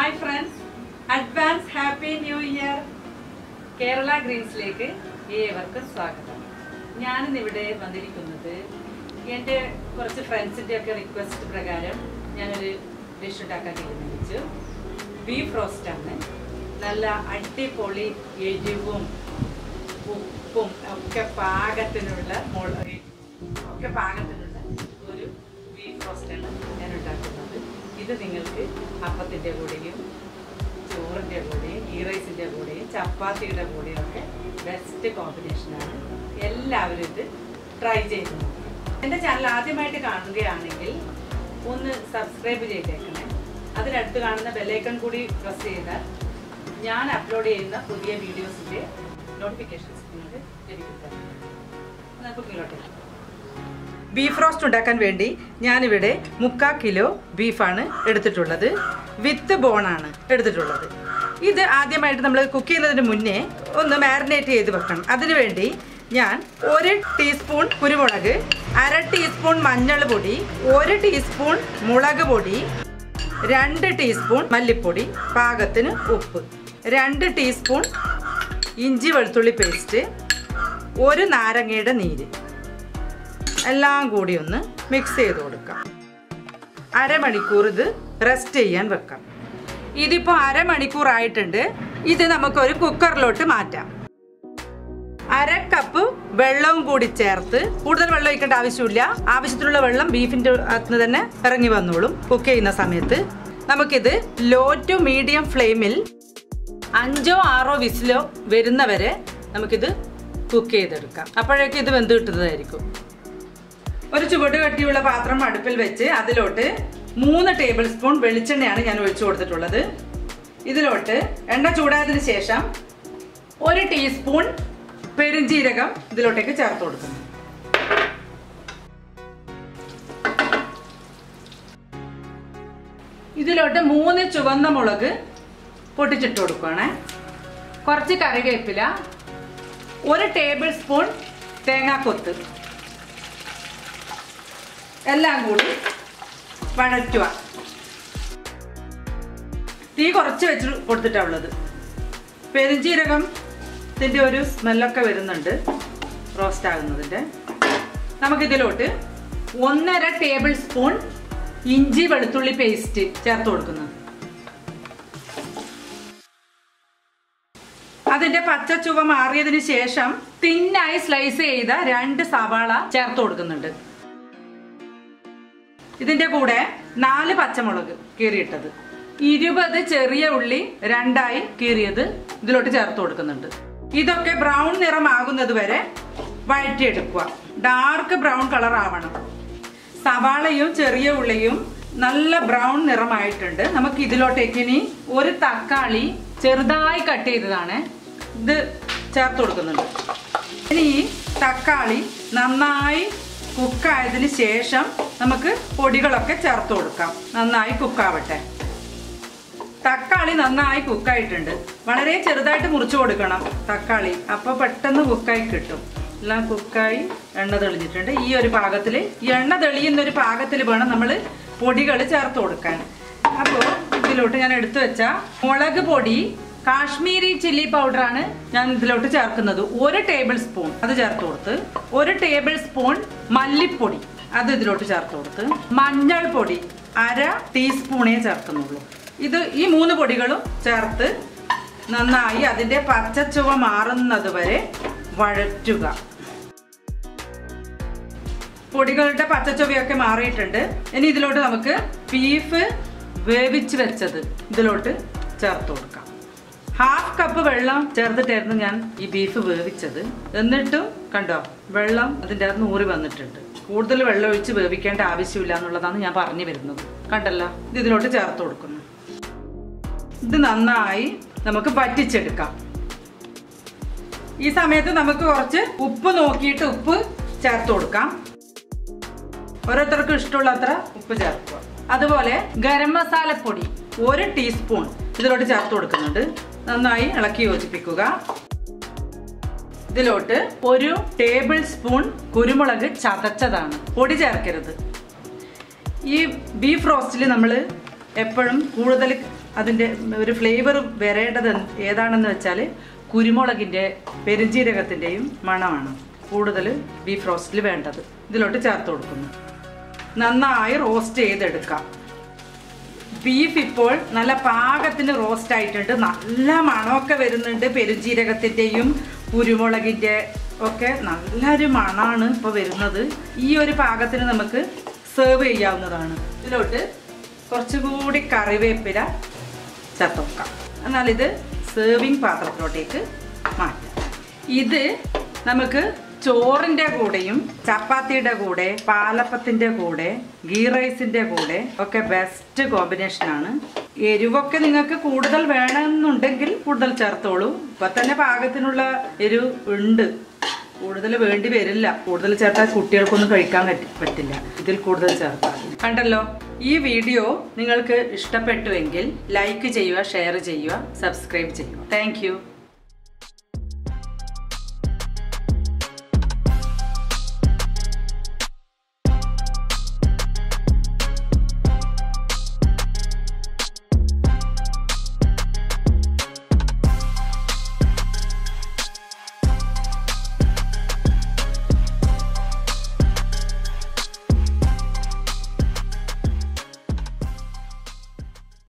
Hi friends advance happy new year Kerala ഗ്രീൻസിലേക്ക് ഏവർക്കും സ്വാഗതം ഞാനിന്നിവിടെ വന്നിരിക്കുന്നത് എൻ്റെ കുറച്ച് ഫ്രണ്ട്സിൻ്റെ ഒക്കെ റിക്വസ്റ്റ് പ്രകാരം ഞാനൊരു ഡിഷ് ഉണ്ടാക്കാൻ തീരുമാനിച്ചു ബീഫ് റോസ്റ്റാണ് നല്ല അടിപൊളി എരിവും ഉപ്പും ഒക്കെ പാകത്തിനുള്ള മുള ഒക്കെ പാകത്തിനുള്ള ഒരു ബീഫ് റോസ്റ്റാണ് ഞാൻ ഉണ്ടാക്കുന്നത് ഇത് നിങ്ങൾക്ക് അപ്പത്തിൻ്റെ കൂടെയും ചോറിൻ്റെ കൂടെയും ഗീ റൈസിൻ്റെ കൂടെയും ചപ്പാത്തിയുടെ കൂടെയും ഒക്കെ ബെസ്റ്റ് കോമ്പിനേഷനാണ് എല്ലാവരും ഇത് ട്രൈ ചെയ്ത് നോക്കണം എൻ്റെ ചാനൽ ആദ്യമായിട്ട് കാണുകയാണെങ്കിൽ ഒന്ന് സബ്സ്ക്രൈബ് ചെയ്തേക്കണേ അതിനടുത്ത് കാണുന്ന ബെല്ലൈക്കൺ കൂടി പ്രസ് ചെയ്താൽ ഞാൻ അപ്ലോഡ് ചെയ്യുന്ന പുതിയ വീഡിയോസിൻ്റെ നോട്ടിഫിക്കേഷൻസ് നിങ്ങൾക്ക് ലഭിക്കുന്നതാണ് നമുക്ക് ഇങ്ങോട്ട് ബീഫ് റോസ്റ്റ് ഉണ്ടാക്കാൻ വേണ്ടി ഞാനിവിടെ മുക്കാൽ കിലോ ബീഫാണ് എടുത്തിട്ടുള്ളത് വിത്ത് ബോണാണ് എടുത്തിട്ടുള്ളത് ഇത് ആദ്യമായിട്ട് നമ്മൾ കുക്ക് ചെയ്യുന്നതിന് മുന്നേ ഒന്ന് മാരിനേറ്റ് ചെയ്ത് വെക്കണം അതിനുവേണ്ടി ഞാൻ ഒരു ടീസ്പൂൺ കുരുമുളക് അര ടീസ്പൂൺ മഞ്ഞൾ പൊടി ഒരു ടീസ്പൂൺ മുളക് പൊടി രണ്ട് ടീസ്പൂൺ മല്ലിപ്പൊടി പാകത്തിന് ഉപ്പ് രണ്ട് ടീസ്പൂൺ ഇഞ്ചി വെളുത്തുള്ളി പേസ്റ്റ് ഒരു നാരങ്ങയുടെ നീര് എല്ലാം കൂടി ഒന്ന് മിക്സ് ചെയ്ത് കൊടുക്കാം അരമണിക്കൂർ ഇത് റെസ്റ്റ് ചെയ്യാൻ വെക്കാം ഇതിപ്പോൾ അരമണിക്കൂർ ആയിട്ടുണ്ട് ഇത് നമുക്കൊരു കുക്കറിലോട്ട് മാറ്റാം അര കപ്പ് വെള്ളവും കൂടി ചേർത്ത് കൂടുതൽ വെള്ളം ഒഴിക്കേണ്ട ആവശ്യമില്ല ആവശ്യത്തിനുള്ള വെള്ളം ബീഫിൻ്റെ അകത്ത് തന്നെ ഇറങ്ങി വന്നോളും കുക്ക് ചെയ്യുന്ന സമയത്ത് നമുക്കിത് ലോ ടു മീഡിയം ഫ്ലെയിമിൽ അഞ്ചോ ആറോ വിസിലോ വരുന്നവരെ നമുക്കിത് കുക്ക് ചെയ്തെടുക്കാം അപ്പോഴേക്കും ഇത് വെന്ത് കിട്ടുന്നതായിരിക്കും ഒരു ചുവട് കട്ടിയുള്ള പാത്രം അടുപ്പിൽ വെച്ച് അതിലോട്ട് മൂന്ന് ടേബിൾ സ്പൂൺ വെളിച്ചെണ്ണയാണ് ഞാൻ ഒഴിച്ചു കൊടുത്തിട്ടുള്ളത് ഇതിലോട്ട് എണ്ണ ചൂടായതിനു ശേഷം ഒരു ടീസ്പൂൺ പെരുംജീരകം ഇതിലോട്ടേക്ക് ചേർത്ത് കൊടുക്കുന്നു ഇതിലോട്ട് മൂന്ന് ചുവന്ന മുളക് പൊട്ടിച്ചിട്ട് കൊടുക്കുകയാണേ കുറച്ച് കറിവേപ്പില ഒരു ടേബിൾ സ്പൂൺ തേങ്ങാക്കൊത്ത് എല്ലാം കൂടി വഴറ്റുക തീ കുറച്ച് വെച്ച് കൊടുത്തിട്ടുള്ളത് പെരുംജീരകം ഇതിൻ്റെ ഒരു സ്മെല്ലൊക്കെ വരുന്നുണ്ട് റോസ്റ്റ് ആകുന്നതിൻ്റെ നമുക്കിതിലോട്ട് ഒന്നര ടേബിൾ സ്പൂൺ ഇഞ്ചി വെളുത്തുള്ളി പേസ്റ്റ് ചേർത്ത് കൊടുക്കുന്നു അതിന്റെ പച്ച ചുവ മാറിയതിന് ശേഷം തിന്നായി സ്ലൈസ് ചെയ്ത രണ്ട് സവാള ചേർത്ത് കൊടുക്കുന്നുണ്ട് ഇതിന്റെ കൂടെ നാല് പച്ചമുളക് കീറിയിട്ടത് ഇരുപത് ചെറിയ ഉള്ളി രണ്ടായി കീറിയത് ഇതിലോട്ട് ചേർത്ത് കൊടുക്കുന്നുണ്ട് ഇതൊക്കെ ബ്രൗൺ നിറമാകുന്നത് വരെ വഴറ്റിയെടുക്കുക ഡാർക്ക് ബ്രൗൺ കളർ ആവണം സവാളയും ചെറിയ ഉള്ളിയും നല്ല ബ്രൗൺ നിറമായിട്ടുണ്ട് നമുക്ക് ഇതിലോട്ടേക്ക് ഇനി ഒരു തക്കാളി ചെറുതായി കട്ട് ചെയ്തതാണ് ഇത് ചേർത്ത് കൊടുക്കുന്നുണ്ട് ഇനി ഈ തക്കാളി നന്നായി കുക്കായതിന് ശേഷം നമുക്ക് പൊടികളൊക്കെ ചേർത്ത് കൊടുക്കാം നന്നായി കുക്കാവട്ടെ തക്കാളി നന്നായി കുക്കായിട്ടുണ്ട് വളരെ ചെറുതായിട്ട് മുറിച്ചു കൊടുക്കണം തക്കാളി അപ്പോൾ പെട്ടെന്ന് കുക്കായി കിട്ടും എല്ലാം കുക്കായി എണ്ണ തെളിഞ്ഞിട്ടുണ്ട് ഈ ഒരു പാകത്തിൽ ഈ എണ്ണ തെളിയുന്ന ഒരു പാകത്തിൽ വേണം നമ്മൾ പൊടികൾ ചേർത്ത് കൊടുക്കാൻ അപ്പോൾ ഇതിലോട്ട് ഞാൻ എടുത്തു വെച്ച മുളക് പൊടി കാശ്മീരി ചില്ലി പൗഡറാണ് ഞാൻ ഇതിലോട്ട് ചേർക്കുന്നത് ഒരു ടേബിൾ സ്പൂൺ അത് ചേർത്ത് കൊടുത്ത് ഒരു ടേബിൾ സ്പൂൺ മല്ലിപ്പൊടി അത് ഇതിലോട്ട് ചേർത്ത് കൊടുത്ത് മഞ്ഞൾ പൊടി അര ടീസ്പൂണേ ചേർക്കുന്നുള്ളൂ ഇത് ഈ മൂന്ന് പൊടികളും ചേർത്ത് നന്നായി അതിൻ്റെ പച്ചച്ചുവ മാറുന്നത് വരെ വഴറ്റുക പൊടികളുടെ പച്ചച്ചുവയൊക്കെ മാറിയിട്ടുണ്ട് ഇനി ഇതിലോട്ട് നമുക്ക് ബീഫ് വേവിച്ച് വെച്ചത് ഇതിലോട്ട് ചേർത്ത് കൊടുക്കാം ഹാഫ് കപ്പ് വെള്ളം ചേർത്തിട്ടായിരുന്നു ഞാൻ ഈ ബീഫ് വേവിച്ചത് എന്നിട്ടും കണ്ടോ വെള്ളം അതിൻ്റെ അകത്ത് നൂറി വന്നിട്ടുണ്ട് കൂടുതൽ വെള്ളം ഒഴിച്ച് വേവിക്കേണ്ട ആവശ്യമില്ല എന്നുള്ളതാണ് ഞാൻ പറഞ്ഞു വരുന്നത് കണ്ടല്ലോ ഇത് ഇതിലോട്ട് ചേർത്ത് കൊടുക്കുന്നു ഇത് നന്നായി നമുക്ക് വറ്റിച്ചെടുക്കാം ഈ സമയത്ത് നമുക്ക് കുറച്ച് ഉപ്പ് നോക്കിയിട്ട് ഉപ്പ് ചേർത്ത് കൊടുക്കാം ഓരോരുത്തർക്കും ഇഷ്ടമുള്ള അത്ര ഉപ്പ് ചേർക്കുക അതുപോലെ ഗരം മസാലപ്പൊടി ഒരു ടീസ്പൂൺ ഇതിലോട്ട് ചേർത്ത് കൊടുക്കുന്നുണ്ട് നന്നായി ഇളക്കി യോജിപ്പിക്കുക ഇതിലോട്ട് ഒരു ടേബിൾ സ്പൂൺ കുരുമുളക് ചതച്ചതാണ് പൊടി ചേർക്കരുത് ഈ ബീഫ് റോസ്റ്റിൽ നമ്മൾ എപ്പോഴും കൂടുതൽ അതിൻ്റെ ഒരു ഫ്ലേവർ വരേണ്ടത് ഏതാണെന്ന് വെച്ചാൽ കുരുമുളകിൻ്റെ പെരുംജീരകത്തിൻ്റെയും മണമാണ് കൂടുതൽ ബീഫ് റോസ്റ്റിൽ വേണ്ടത് ഇതിലോട്ട് ചേർത്ത് കൊടുക്കുന്നു നന്നായി റോസ്റ്റ് ചെയ്തെടുക്കാം ബീഫ് ഇപ്പോൾ നല്ല പാകത്തിന് റോസ്റ്റ് ആയിട്ടുണ്ട് നല്ല മണമൊക്കെ വരുന്നുണ്ട് പെരുംജീരകത്തിൻ്റെയും കുരുമുളകിൻ്റെ ഒക്കെ നല്ലൊരു മണമാണ് ഇപ്പോൾ വരുന്നത് ഈ ഒരു പാകത്തിന് നമുക്ക് സെർവ് ചെയ്യാവുന്നതാണ് ഇതിലോട്ട് കുറച്ചുകൂടി കറിവേപ്പില ചേർത്ത് വെക്കാം എന്നാൽ ഇത് സെർവിങ് പാത്രത്തിലോട്ടേക്ക് മാറ്റാം ഇത് നമുക്ക് ചോറിന്റെ കൂടെയും ചപ്പാത്തിയുടെ കൂടെ പാലപ്പത്തിന്റെ കൂടെ ഗീ റൈസിന്റെ കൂടെ ഒക്കെ ബെസ്റ്റ് കോമ്പിനേഷൻ ആണ് എരിവൊക്കെ നിങ്ങൾക്ക് കൂടുതൽ വേണമെന്നുണ്ടെങ്കിൽ കൂടുതൽ ചേർത്തോളൂ ഇപ്പൊ തന്നെ പാകത്തിനുള്ള എരിവ് ഉണ്ട് കൂടുതൽ വേണ്ടി വരില്ല കൂടുതൽ ചേർത്താൽ കുട്ടികൾക്കൊന്നും കഴിക്കാൻ പറ്റി- പറ്റില്ല ഇതിൽ കൂടുതൽ ചേർത്താൽ മതി. കണ്ടല്ലോ ഈ വീഡിയോ നിങ്ങൾക്ക് ഇഷ്ടപ്പെട്ടുവെങ്കിൽ ലൈക്ക് ചെയ്യുക ഷെയർ ചെയ്യുക സബ്സ്ക്രൈബ് ചെയ്യുക താങ്ക്